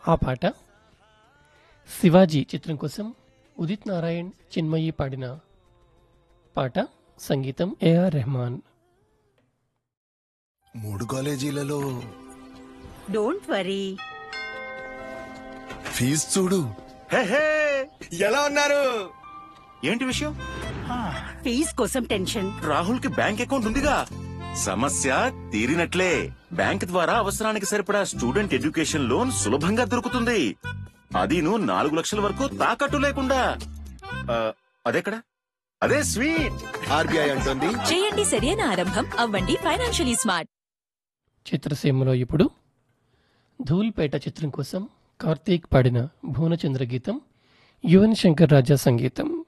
ఆ పాట శివాజీ చిత్రం కోసం ఉదిత్ నారాయణ్ చిన్మయి పాడిన పాట సంగీతం ఏఆర్ రెహమాన్ మూడు కాలేజీలలో డోంట్ వరీ ఫీజు చూడు హే హే ఎలా ఉన్నారు ఏంటి విషయం ఫీజ్ కోసం టెన్షన్ రాహుల్ కి బ్యాంక్ అకౌంట్ ఉందిగా సమస్య తీరినట్లే బ్యాంక్ ద్వారా అవసరానికి సరిపడా స్టూడెంట్ ఎడ్యుకేషన్ లోన్ సులభంగా దొరుకుతుంది అదీను నాలుగు లక్షల వరకు తాకట్టు లేకుండా ఆ, అదెక్కడ అదే స్వీట్ ఆర్బీఐ అంటుంది చేయండి సరైన ఆరంభం అవ్వండి ఫైనాన్షియలీ స్మార్ట్ చిత్రసీమలో ఇప్పుడు ధూల్పేట చిత్రం కోసం కార్తీక్ పాడిన భువనచంద్ర గీతం యువన్ శంకర్ రాజా సంగీతం